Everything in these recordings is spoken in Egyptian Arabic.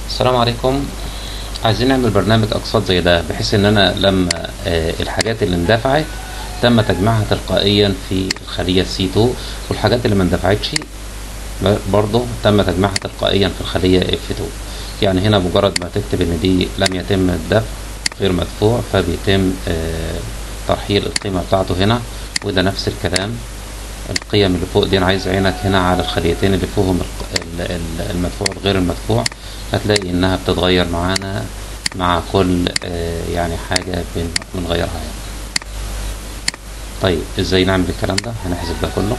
السلام عليكم عايزين نعمل برنامج اقساط زي ده بحيث ان انا لما آه، الحاجات اللي اندفعت تم تجميعها تلقائيا في الخلية C2 والحاجات اللي ما اندفعتش ب- برضه تم تجميعها تلقائيا في الخلية F2 يعني هنا مجرد ما تكتب ان دي لم يتم الدفع غير مدفوع فبيتم آه، ترحيل القيمة بتاعته هنا وده نفس الكلام القيم اللي فوق دي انا عايز عينك هنا على الخليتين اللي فوقهم الق- ال- ال- المدفوع والغير المدفوع هتلاقي انها بتتغير معانا مع كل آه، يعني حاجة بن- بنغيرها يعني طيب ازاي نعمل الكلام ده هنحذف ده كله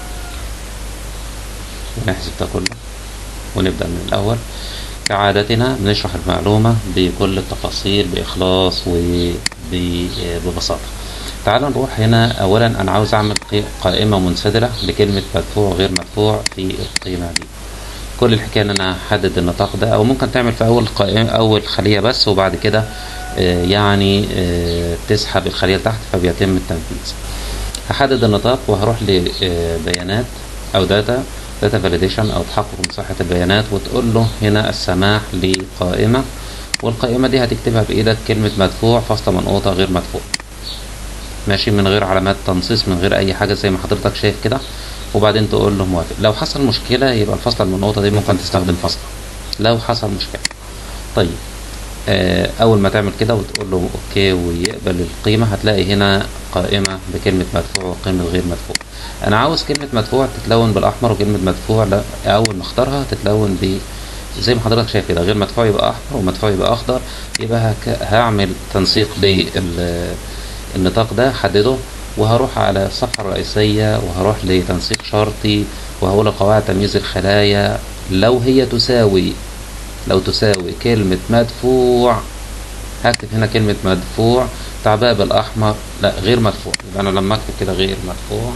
ونحذف ده كله ونبدأ من الأول كعادتنا بنشرح المعلومة بكل التفاصيل بإخلاص وببساطة تعال نروح هنا أولا أنا عاوز أعمل قي- قائمة منسدلة لكلمة مدفوع وغير مدفوع في القيمة دي كل الحكاية إن أنا أحدد النطاق ده أو ممكن تعمل في أول قائمة أول خلية بس وبعد كده آه، يعني آه، تسحب الخلية لتحت فبيتم التنفيذ هحدد النطاق وهروح لبيانات او داتا داتا فاليديشن او تحقق من صحة البيانات وتقول له هنا السماح لقائمة والقائمة دي هتكتبها بايدك كلمة مدفوع فاصلة منقوطة غير مدفوع ماشي من غير علامات تنصيص من غير اي حاجة زي ما حضرتك شايف كده وبعدين تقول له موافق لو حصل مشكلة يبقى الفاصلة المنقوطة دي ممكن تستخدم فاصلة لو حصل مشكلة طيب آه، اول ما تعمل كده وتقول له اوكي ويقبل القيمه هتلاقي هنا قائمه بكلمه مدفوع وقيمه غير مدفوع انا عاوز كلمه مدفوع تتلون بالاحمر وكلمه مدفوع لا اول ما اختارها تتلون ب زي ما حضرتك شايف كده غير مدفوع يبقى احمر ومدفوع يبقى اخضر يبقى هك... هعمل تنسيق بالنطاق ده حدده وهروح على الصفحه الرئيسيه وهروح لتنسيق شرطي وهقول قواعد تمييز الخلايا لو هي تساوي لو تساوي كلمة مدفوع هكتب هنا كلمة مدفوع تعبئة بالأحمر لا غير مدفوع يبقى أنا لما أكتب كده غير مدفوع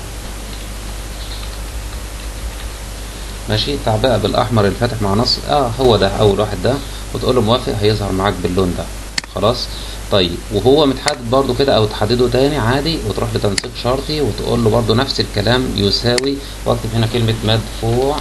ماشي تعبئة بالأحمر اللي فاتح مع نص اه هو ده أول واحد ده وتقول له موافق هيظهر معاك باللون ده خلاص طيب وهو متحدد برضو كده أو تحدده تاني عادي وتروح لتنسيق شرطي وتقول له برضو نفس الكلام يساوي واكتب هنا كلمة مدفوع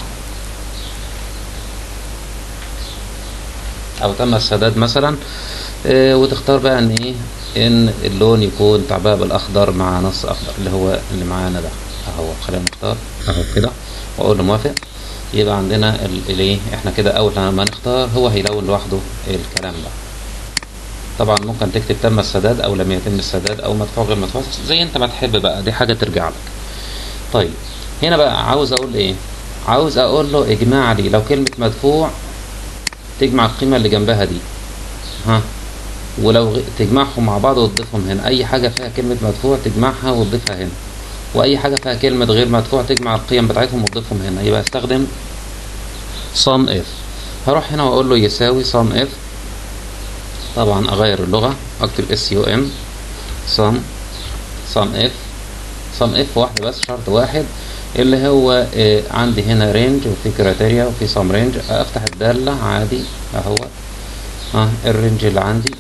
او تم السداد مثلا آه، وتختار بقى ان ايه ان اللون يكون تعبئه بالاخضر مع نص اخضر اللي هو اللي معانا ده اهو خلينا نختار اهو كده واقول له موافق يبقى عندنا ال- الايه احنا كده اول ما نختار هو هيلون لوحده الكلام ده طبعا ممكن تكتب تم السداد او لم يتم السداد او مدفوع غير مدفوع زي انت ما تحب بقى دي حاجه ترجع لك طيب هنا بقى عاوز اقول ايه عاوز اقول له اجمع لي لو كلمه مدفوع تجمع القيمة اللي جنبها دي ها ولو غ- تجمعهم مع بعض وتضيفهم هنا أي حاجة فيها كلمة مدفوع تجمعها وتضيفها هنا وأي حاجة فيها كلمة غير مدفوع تجمع القيم بتاعتهم وتضيفهم هنا يبقى استخدم sum if هروح هنا وأقول له يساوي sum if طبعا أغير اللغة أكتب sum sum sum if sum if واحدة بس شرط واحد اللي هو آه، عندي هنا رينج وفي كريتيريا وفي سم رينج افتح الدالة عادي اهو اه الرينج اللي عندي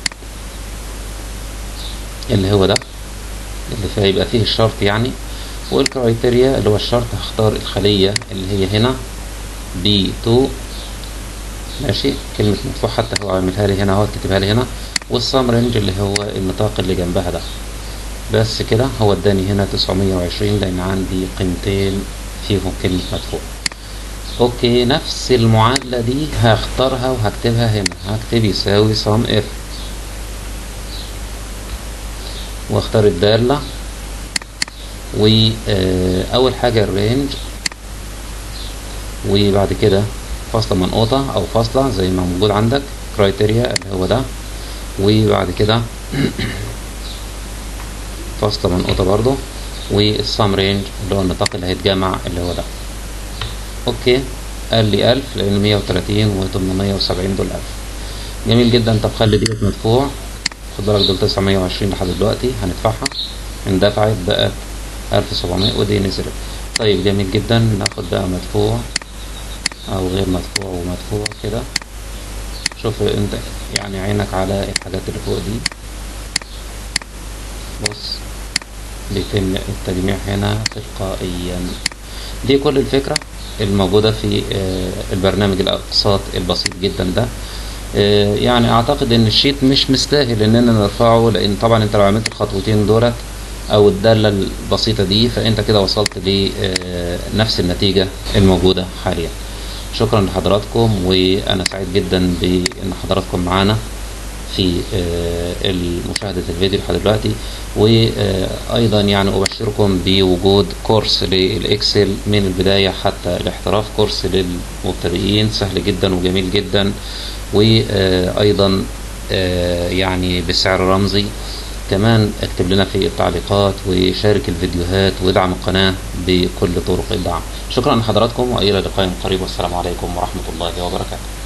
اللي هو ده اللي فيه يبقى فيه الشرط يعني والكرايتيريا اللي هو الشرط هختار الخلية اللي هي هنا بي 2 ماشي كلمة مدفوع حتى هو عاملها لي هنا اهو كاتبها لي هنا والسم رينج اللي هو النطاق اللي جنبها ده بس كده هو اداني هنا 920 لان عندي قيمتين فيهم كلمة مدفوع اوكي نفس المعادلة دي هختارها وهكتبها هنا هكتب يساوي sum if واختار الدالة واول حاجة الرينج وبعد كده فاصلة منقوطة او فاصلة زي ما موجود عندك كرايتيريا اللي هو ده وبعد كده فاصلة منقوطة برضو والسام رينج اللي هو النطاق اللي هيتجمع اللي هو ده اوكي قال لي 1000 لان 130 و 870 دول 1000 جميل جدا طب خلي ديت مدفوع خد بالك دول 920 لحد دلوقتي هندفعها اندفعت بقت 1700 ودي نزلت طيب جميل جدا ناخد بقى مدفوع او غير مدفوع ومدفوع كده شوف انت يعني عينك على الحاجات اللي فوق دي بص بيتم التجميع هنا تلقائيا دي كل الفكرة الموجودة في آه، البرنامج الأقساط البسيط جدا ده آه، يعني أعتقد إن الشيت مش مستاهل إننا نرفعه لأن طبعا أنت لو عملت الخطوتين دولت أو الدالة البسيطة دي فأنت كده وصلت لنفس النتيجة الموجودة حاليا شكرا لحضراتكم وأنا سعيد جدا بأن حضراتكم معانا في آه، مشاهدة الفيديو لحد دلوقتي وأيضا يعني أبشركم بوجود كورس للإكسل من البداية حتى الاحتراف كورس للمبتدئين سهل جدا وجميل جدا وأيضا آه، يعني بسعر رمزي كمان اكتب لنا في التعليقات وشارك الفيديوهات وادعم القناة بكل طرق الدعم شكرا لحضراتكم وإلى لقاء قريب والسلام عليكم ورحمة الله وبركاته